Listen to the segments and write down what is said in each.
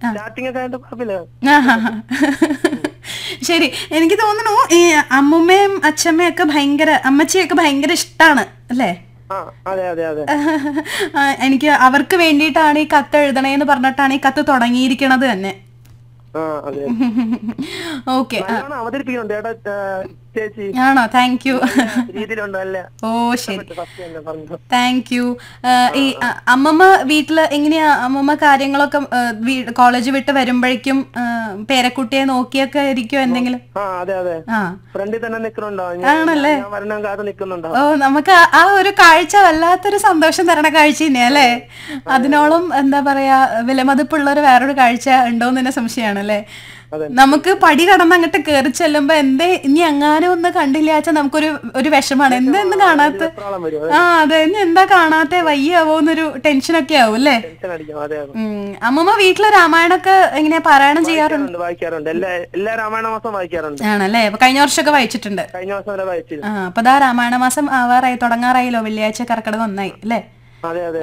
Starting ഒക്കെ ആയിട്ട് കുഴപ്പമില്ല ആഹാ. ശരി എനിക്ക് തോന്നുന്നു ഈ അമ്മുമ്മയും അച്ഛമ്മയും ഒക്കെ ഭയങ്കര അമ്മച്ചിയൊക്കെ ഭയങ്കര ഇഷ്ടാണ് അല്ലേ ആ അതെ അതെ അതെ ആ, എനിക്ക് അവർക്ക് വേണ്ടിയിട്ടാണ് ഈ കത്ത് എഴുതണേന്ന് പറഞ്ഞിട്ടാണ് ഈ കത്ത് തുടങ്ങിയിരിക്കണത് തന്നെ ആ അതെ ഓക്കെ നല്ലോണം അവതരിപ്പിക്കുന്നുണ്ട് ഏട്ടാ ആ, ചേച്ചി ആണോ താങ്ക് യു രീതിയിലുണ്ട് അല്ല ഓ ശരി ഫസ്റ്റ് തന്നെ പറഞ്ഞു താങ്ക് യു ഈ അ, അമ്മമ്മ വീട്ടില് എങ്ങനെയാ അമ്മമ്മ കാര്യങ്ങളൊക്കെ കോളേജ് വിട്ട് വരുമ്പോഴേക്കും ആ, പേരക്കുട്ടിയെ നോക്കിയൊക്കെ ഇരിക്കും എന്തെങ്കിലും ആ അതെ അതെ ആ ഫ്രണ്ടിൽ തന്നെ നിൽക്കുന്നുണ്ടോ ഞാൻ ഞാൻ വരണം കാത്ത് നിൽക്കുന്നുണ്ടോ ഓ നമുക്ക് ആ- ആ ഒരു കാഴ്ച വല്ലാത്തൊരു സന്തോഷം തരണ കാഴ്ച തന്നെയാ അല്ലേ അതിനോളം എന്താ പറയാ വിലമതിപ്പുള്ള ഒരു വേറൊരു കാഴ്ച ഉണ്ടോന്ന് തന്നെ സംശയമാണ് അല്ലേ അതെ. നമുക്ക് പടി കടന്ന് അങ്ങോട്ട് കയറി ചെല്ലുമ്പോ എന്തേ ഇനി എങ്ങാനും ഒന്ന് കണ്ടില്ല വെച്ചാൽ നമുക്കൊരു ഒരു വിഷമാണ് എന്തെന്ന് കാണാത്ത വെപ്രാളം വരും ആ അതെ ഇനി എന്താ കാണാത്തെ വയ്യാവോന്നൊരു ടെൻഷനൊക്കെ ആവും അല്ലേ ടെൻഷൻ അടിക്കും അതെ അതെ ഉം. അമ്മമ്മ വീട്ടില് രാമായണൊക്കെ എങ്ങനെയാ പാരായണം ചെയ്യാറുണ്ട് വായിക്കാറുണ്ട് വായിക്കാറുണ്ട് എല്ലാ എല്ലാ രാമായണ മാസം വായിക്കാറുണ്ട് ആണല്ലേ അപ്പൊ കഴിഞ്ഞ വർഷമൊക്കെ വായിച്ചിട്ടുണ്ട് കഴിഞ്ഞ മാസം വരെ വായിച്ചിരുന്നു ആ അപ്പൊ ദാ രാമായണ മാസം ആവാറായി തുടങ്ങാറായല്ലോ വെള്ളിയാഴ്ച കർക്കിടകം ഒന്നായി അല്ലേ അതെ അതെ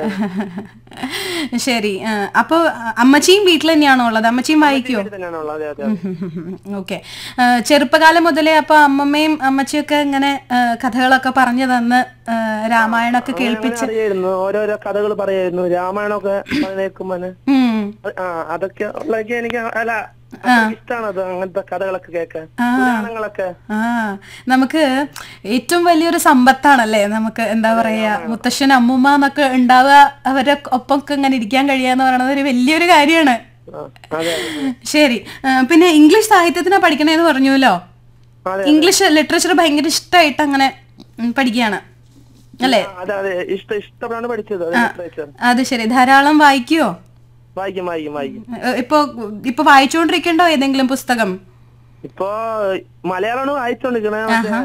ശരി ആ, അപ്പൊ അമ്മച്ചിയും വീട്ടിൽ തന്നെയാണോ ഉള്ളത് അമ്മച്ചിയും വായിക്കുവോ വീട്ടിൽ തന്നെയാണുള്ളത് അതെ അതെ ഓക്കെ ചെറുപ്പകാലം മുതലേ അപ്പൊ അമ്മമ്മയും അമ്മച്ചിയൊക്കെ ഇങ്ങനെ ആ, കഥകളൊക്കെ പറഞ്ഞു തന്ന് ആ, രാമായണമൊക്കെ കേൾപ്പിച്ച് അങ്ങനെ അറിയായിരുന്നു ഓരോരോ കഥകൾ പറയായിരുന്നു രാമായണമൊക്കെ കേൾക്കുമ്പോ ഉം. ആ അതൊക്കെ ഉള്ളതൊക്കെ എനിക്ക് അല്ല അത്രയ്ക്ക് ഇഷ്ടാണ് അത് അങ്ങനത്തെ കഥകളൊക്കെ കേൾക്കാൻ പുരാണങ്ങളൊക്കെ ആ നമുക്ക് ഏറ്റവും വലിയൊരു സമ്പത്താണല്ലേ നമുക്ക് എന്താ പറയാ മുത്തശ്ശൻ അമ്മൂമ്മ എന്നൊക്കെ ഉണ്ടാവുക അവരുടെ ഒപ്പം ഒക്കെ ഇങ്ങനെ ഇരിക്കാൻ കഴിയാന്ന് പറയുന്നത് ഒരു വലിയൊരു കാര്യമാണ് ആ, അതെ അതെ. ശരി ആ, പിന്നെ ഇംഗ്ലീഷ് സാഹിത്യത്തിനാ പഠിക്കണേന്ന് പറഞ്ഞുല്ലോ അതെ ഇംഗ്ലീഷ് ലിറ്ററേച്ചർ ഭയങ്കര ഇഷ്ടമായിട്ട് അങ്ങനെ ഉം, പഠിക്കുകയാണ് അല്ലേ ആ, അതെ അതെ ഇഷ്ട ഇഷ്ടപ്പെടാണ് പഠിച്ചത് അത് literature. അത് ശരി ധാരാളം വായിക്കുവോ വായിക്കും വായിക്കും വായിക്കും ഏ, ഇപ്പൊ ഇപ്പൊ വായിച്ചുകൊണ്ടിരിക്കണ്ടോ ഏതെങ്കിലും പുസ്തകം ഇപ്പൊ മലയാളമാണ് വായിച്ചോണ്ടിരിക്കണേ മറ്റേ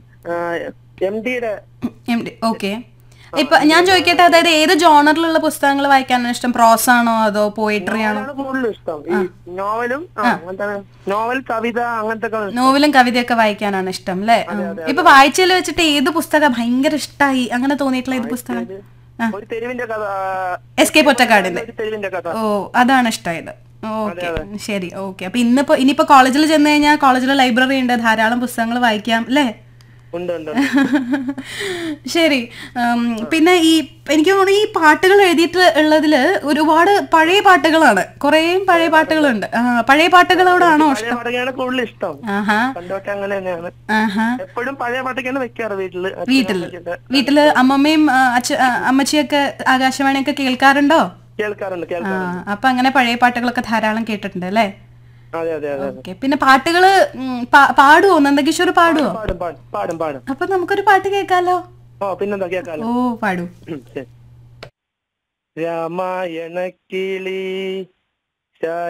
എം ഡിയുടെ ഓക്കെ ഇപ്പൊ ഞാൻ ചോദിക്കട്ടെ അതായത് ഏത് ജോണറിലുള്ള പുസ്തകങ്ങൾ വായിക്കാനാണ് ഇഷ്ടം പ്രോസ് ആണോ അതോ പോയിട്രി ആണോ കൂടുതലും ഇഷ്ടം ഈ നോവലും ആ, അങ്ങനത്തെ നോവൽ കവിത അങ്ങനത്തെ ഒക്കെ ഇഷ്ടം. നോവലും കവിതയൊക്കെ വായിക്കാനാണ് ഇഷ്ടം അല്ലേ ഇപ്പൊ വായിച്ചതിൽ വെച്ചിട്ട് ഏത് പുസ്തകം ഭയങ്കര ഇഷ്ടമായി അങ്ങനെ തോന്നിയിട്ടുള്ള ഏത് പുസ്തകം ഒരു തെരുവിന്റെ കഥ എസ് കെ പൊറ്റക്കാടിന്റെ ഒരു തെരുവിന്റെ കഥ ഓ അതാണ് ഇഷ്ടമായത് ഓക്കെ ശരി ഓക്കെ അപ്പൊ ഇന്നിപ്പോ ഇനിയിപ്പോ കോളേജിൽ ചെന്ന് കഴിഞ്ഞാൽ കോളേജിൽ ലൈബ്രറി ഉണ്ട് ധാരാളം പുസ്തകങ്ങൾ വായിക്കാം അല്ലേ ഉണ്ട് ഉണ്ട് ശരി ഉം, പിന്നെ ഈ എനിക്ക് തോന്നുന്നു ഈ പാട്ടുകൾ എഴുതിയിട്ട് ഉള്ളതില് ഒരുപാട് പഴയ പാട്ടുകളാണ് കുറേ പഴയ പാട്ടുകളുണ്ട് ആ, പഴയ പാട്ടുകളോടാണോ പഴയ പാട്ടൊക്കെയാണ് കൂടുതൽ ഇഷ്ടം ആഹാ പണ്ടൊക്കെ അങ്ങനെ തന്നെയാണ് ആഹാ എപ്പോഴും പഴയ പാട്ടൊക്കെയാണ് വെക്കാറ് വീട്ടില് അച്ഛനും വീട്ടില് അമ്മയ്ക്കൊക്കെ വീട്ടില് അമ്മമ്മയും ആ, അച്ഛ ആ, അമ്മച്ചിയൊക്കെ ആകാശവാണിയൊക്കെ കേൾക്കാറുണ്ടോ കേൾക്കാറുണ്ട് ആ കേൾക്കാറുണ്ട് അപ്പൊ അങ്ങനെ പഴയ പാട്ടുകളൊക്കെ ധാരാളം കേട്ടിട്ടുണ്ട് അല്ലേ അതെ അതെ അതെ ഓക്കെ പിന്നെ പാട്ടുകള് ഉം, പാ- പാടുവോ നന്ദകിഷോർ പാടുവോ പാടും പാടും പാടും പാടും അപ്പൊ നമുക്കൊരു പാട്ട് കേൾക്കാലോ ഓ പിന്നെന്താ കേൾക്കാലോ ഓ പാടൂ ഉം, ശരി രാമായണ കിളി